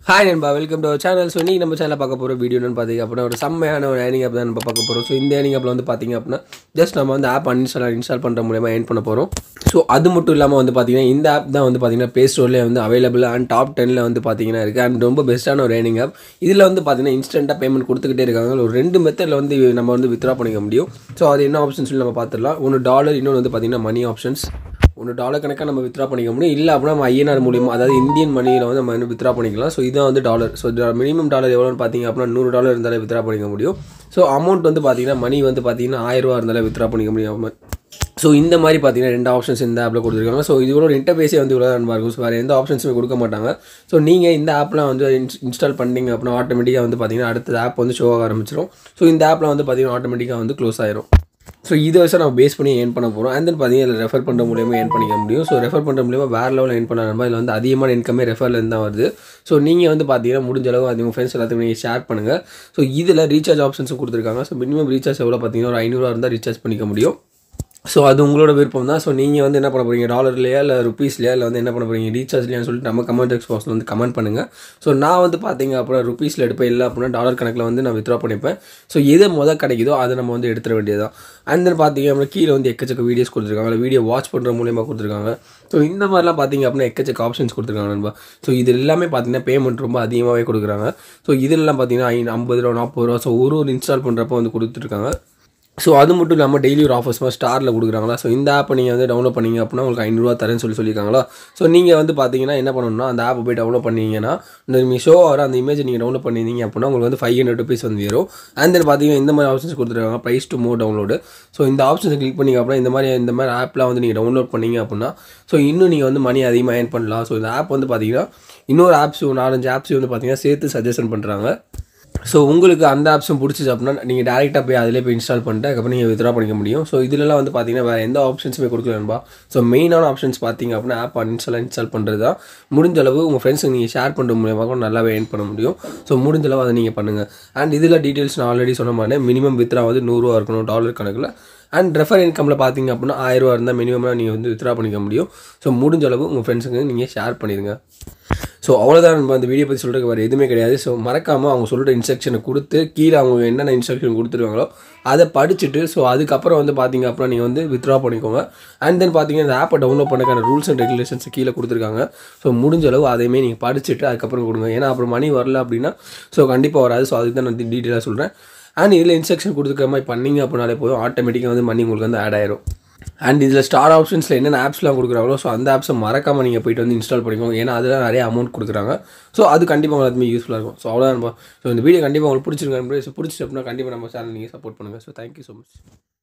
hi நண்பா welcome to channel so நீங்கள் நம்ம சேனலில் பார்க்க போகிற வீடியோ என்னன்னு பார்த்தீங்க அப்படின்னா ஒரு செம்மையான ஒரு ஏர்னிங் ஆப் தான் நம்ம பார்க்க போகிறோம் ஸோ இந்த ஏர்னிங் ஆப்பில் வந்து பார்த்தீங்க அப்படின்னா ஜஸ்ட் நம்ம வந்து ஆப் அன்இன்ஸ்டால் இன்ஸ்டால் பண்ணுற மூலியமாக ஏர்ன் பண்ண போகிறோம் ஸோ அது மட்டும் இல்லாமல் வந்து பார்த்தீங்கன்னா இந்த ஆப் தான் வந்து பார்த்தீங்கன்னா ப்ளே ஸ்டோர்லேயே வந்து அவைலபிள் அண்ட் டாப் டெனில் வந்து பார்த்தீங்கன்னா இருக்குது அண்ட் ரொம்ப பெஸ்ட்டான ஒரு ஏர்னிங் ஆப் இதில் வந்து பார்த்தீங்கன்னா இன்ஸ்டண்ட்டாக பேமெண்ட் கொடுத்துக்கிட்டே இருக்காங்க ஒரு ரெண்டு மெத்தடில் வந்து நம்ம வந்து வித்ரா பண்ணிக்க முடியும் ஸோ அது என்ன ஆப்ஷன் சொல்லி நம்ம பார்த்துடலாம் ஒன்று டாலர் இன்னொன்று வந்து பார்த்தீங்கன்னா மணி ஆப்ஷன்ஸ் ஒன்று டாலர் கணக்காக நம்ம வித்ரா பண்ணிக்க முடியும் இல்லை அப்படின்னா நம்ம ஐஎன்ஆர் மூலியமாக அதாவது இந்தியன் மணியில் வந்து நம்ம வந்து வித்ரா பண்ணிக்கலாம் ஸோ இதான் வந்து டாலர் ஸோ மினிமம் டாலர் எவ்வளோன்னு பார்த்தீங்க அப்படின்னா நூறு டாலர் இருந்தாலே வித்ரா பண்ணிக்க முடியும் ஸோ அமௌண்ட் வந்து பார்த்தீங்கன்னா மணி வந்து பார்த்தீங்கன்னா ஆயிரம் ரூபா இருந்தாலே வித்ரா பண்ணிக்க முடியும் ஸோ இந்த மாதிரி பார்த்தீங்கன்னா ரெண்டு ஆப்ஷன்ஸ் இந்த ஆப்பில் கொடுத்துருக்காங்க ஸோ இதோட ஒரு இன்டர்பேஸே வந்து இவ்வளோ நண்பா இருக்கும் ஸோ வேறு எந்த ஆப்ஷன்ஸுமே கொடுக்க மாட்டாங்க ஸோ நீங்கள் இந்த ஆப்லாம் வந்து இன்ஸ்டால் பண்ணீங்க அப்படின்னா ஆட்டோமேட்டிக்காக வந்து பார்த்தீங்கன்னா அடுத்த ஆப் வந்து ஷோ ஆக ஆரம்பிச்சிடும் ஸோ இந்த ஆப்பில் வந்து பார்த்தீங்கன்னா ஆட்டோமேட்டிக்காக வந்து க்ளோஸ் ஆயிரும் ஸோ இதை வச்சு நம்ம பேஸ் பண்ணி ஏர்ன் பண்ண போகிறோம் அண்ட் தென் பார்த்தீங்கன்னா இதில் ரெஃபர் பண்ணுற மூலியமாக ஏர்ன் பண்ணிக்க முடியும் ஸோ ரெஃபர் பண்ணுற மூலியமாக வேறு லெவலில் ஏர்ன் பண்ண நம்ம இதில் வந்து அதிகமான இன்கமே ரெஃபர்லேருந்து தான் வருது ஸோ நீங்கள் வந்து பார்த்தீங்கன்னா முடிஞ்ச அளவு அது உங்கள் ஃப்ரெண்ட்ஸ் எல்லாத்துக்கும் நீங்கள் ஷேர் பண்ணுங்கள் ஸோ இதில் ரீசார்ஜ் ஆப்ஷன்ஸும் கொடுத்துருக்காங்க ஸோ மினிமம் ரீசார்ஜ் எவ்வளோ பார்த்தீங்கன்னா ஒரு ஐநூறுவா இருந்தால் ரீசார்ஜ் பண்ணிக்க முடியும் ஸோ அது உங்களோட விருப்பம் தான் ஸோ நீங்கள் வந்து என்ன பண்ண போகிறீங்க டாலர்லையா இல்லை ருபீஸ்லையா இல்லை வந்து என்ன பண்ண போகிறீங்க ரீசார்ஜ்லையான்னு சொல்லிட்டு நம்ம கமெண்ட் எக்ஸ் பாக்ஸில் வந்து கமெண்ட் பண்ணுங்கள் ஸோ நான் வந்து பார்த்தீங்க அப்புறம் ருபீஸில் எடுப்பேன் இல்லை அப்படின்னா டாலர் கணக்கில் வந்து நான் வித்ரா பண்ணிப்பேன் ஸோ எது மொதல் கிடைக்குதோ அதை நம்ம வந்து எடுத்துட வேண்டியதான் அண்ட் தென் பார்த்தீங்க அப்படின்னா கீழே வந்து எக்கச்சக்க வீடியோஸ் கொடுத்துருக்காங்க இல்லை வீடியோ வாட்ச் பண்ணுற மூலியமாக கொடுத்துருக்காங்க ஸோ இந்த மாதிரிலாம் பார்த்தீங்க அப்படின்னா எக்கச்சக்க ஆப்ஷன்ஸ் கொடுத்துருக்காங்க நண்பா ஸோ இது எல்லாமே பார்த்தீங்கன்னா பேமெண்ட் ரொம்ப அதிகமாகவே கொடுக்குறாங்க ஸோ இதெல்லாம் பார்த்தீங்கன்னா ஐ ஐம்பது ரூபா நாற்பது ரூபா ஸோ ஒரு ஒரு இன்ஸ்டால் பண்ணுறப்போ வந்து கொடுத்துருக்காங்க ஸோ அது மட்டும் இல்லாமல் டெய்லி ஒரு ஆஃபர்ஸ் மாதிரி ஸ்டாரில் கொடுக்குறாங்களா ஸோ இந்த ஆப்பை நீங்கள் வந்து டவுன்லோட் பண்ணீங்க அப்படின்னா உங்களுக்கு ஐநூறுரூவா தரேன்னு சொல்லி சொல்லியிருக்காங்களா ஸோ நீங்கள் வந்து பார்த்தீங்கன்னா என்ன பண்ணணும்னா அந்த ஆப்பை போய் டவுன்லோட் பண்ணீங்கன்னா இந்த நீங்கள் ஷோ ஆகிற அந்த இமேஜ் நீங்கள் டவுன்லோட் பண்ணியிருந்தீங்க அப்படின்னா உங்களுக்கு வந்து ஃபைவ் ஹண்ட்ரட் ருபீஸ் வந்து வரும் அண்ட் தென் பார்த்தீங்கன்னா இந்த மாதிரி ஆப்ஷன்ஸ் கொடுத்துருக்காங்க price to more download so இந்த ஆப்ஷன்ஸை கிளிக் பண்ணிங்க அப்படின்னா இந்த மாதிரி இந்த மாதிரி ஆப்லாம் வந்து நீங்கள் டவுன்லோட் பண்ணீங்க அப்படின்னா ஸோ இன்னும் நீங்கள் வந்து மணி அதிகமாக ஏர்ன் பண்ணலாம் ஸோ இந்த ஆப் வந்து பார்த்தீங்கன்னா இன்னொரு ஆப்ஸ் நாலஞ்சு ஆப்ஸ் வந்து பார்த்தீங்கன்னா சேர்த்து சஜஷன் பண்ணுறாங்க ஸோ உங்களுக்கு அந்த ஆப்ஸும் பிடிச்சிச்சு அப்படின்னா நீங்கள் டேரெக்டாக போய் அதிலே போய் இன்ஸ்டால் பண்ணிட்டு அதுக்கப்புறம் நீங்கள் வித்ரா பண்ணிக்க முடியும் ஸோ இதுலலாம் வந்து பார்த்தீங்கன்னா வேறு எந்த ஆப்ஷன்ஸுமே கொடுக்கலன்பா ஸோ மெயினான ஆப்ஷன்ஸ் பார்த்தீங்க அப்படின்னா ஆப் அன்இன்ஸ்டால் இன்ஸ்டால் பண்ணுறது தான் முடிஞ்ச அளவு உங்கள் ஃப்ரெண்ட்ஸுக்கு நீங்கள் ஷேர் பண்ணுற மூலியமாக கூட நல்லாவே ஏர்ன் பண்ண முடியும் ஸோ முடிஞ்ச அளவு அதை நீங்கள் பண்ணுங்கள் அண்ட் இதில் டீட்டெயில்ஸ் நான் ஆல்ரெடி சொன்ன மாதிரி மினிமம் வித்ரா வந்து நூறுரூவா இருக்கணும் டாலர் கணக்கில் அண்ட் ரெஃபர் இன்கமில் பார்த்தீங்க அப்படின்னா ஆயிரரூவா இருந்தால் மினிமமாக நீங்கள் வந்து வித்ரா பண்ணிக்க முடியும் ஸோ முடிஞ்ச அளவு உங்கள் ஃப்ரெண்ட்ஸுக்கு நீங்கள் ஷேர் பண்ணிடுங்க ஸோ அவ்வளோதான் நம்ம அந்த வீடியோ பற்றி சொல்கிறதுக்கு வேறு எதுவுமே கிடையாது ஸோ மறக்காமல் அவங்க சொல்கிற இன்ஸ்ட்ரக்ஷனை கொடுத்து கீழே அவங்க என்னென்ன இன்ஸ்ட்ரக்ஷன் கொடுத்துருவாங்களோ அதை படிச்சுட்டு ஸோ அதுக்கப்புறம் வந்து பார்த்தீங்க அப்புறம் நீங்கள் வந்து வித்ரா பண்ணிக்கோங்க அண்ட் தென் பார்த்தீங்கன்னா இந்த ஆப்பை டவுன்லோட் பண்ணக்கான ரூல்ஸ் அண்ட் ரெகுலேஷன்ஸ் கீழே கொடுத்துருக்காங்க ஸோ முடிஞ்ச அளவு அதையுமே நீங்கள் படிச்சுட்டு அதுக்கப்புறம் கொடுங்க ஏன்னா அப்புறம் மணி வரல அப்படின்னா ஸோ கண்டிப்பாக வராது ஸோ அதுக்கு தான் நான் டீட்டெயிலாக சொல்கிறேன் அண்ட் இதில் இன்ஸ்ட்ரக்ஷன் கொடுத்துக்கிற மாதிரி பண்ணிங்க அப்படின்னாலே போதும் ஆட்டோமேட்டிக்காக வந்து மணி உங்களுக்கு வந்து ஆட் ஆயிரும் அண்ட் இதில் ஸ்டார் ஆப்ஷன்ஸில் என்னென்ன ஆப்ஸ்லாம் கொடுக்குறாங்களோ ஸோ அந்த ஆப்ஸை மறக்காமல் நீங்கள் போயிட்டு வந்து இன்ஸ்டால் பண்ணிக்கோங்க ஏன்னா அதில் நிறைய அமௌண்ட் கொடுக்குறாங்க ஸோ அது கண்டிப்பாக உங்களுக்கு யூஸ்ஃபுல்லாக இருக்கும் ஸோ அவ்வளோதான் ஸோ இந்த வீடியோ கண்டிப்பாக உங்களுக்கு பிடிச்சிருங்க ஸோ பிடிச்சிட்டு அப்படின்னா கண்டிப்பாக நம்ம சேனல் நீங்கள் சப்போர்ட் பண்ணுங்கள் ஸோ தேங்க்யூ ஸோ மச்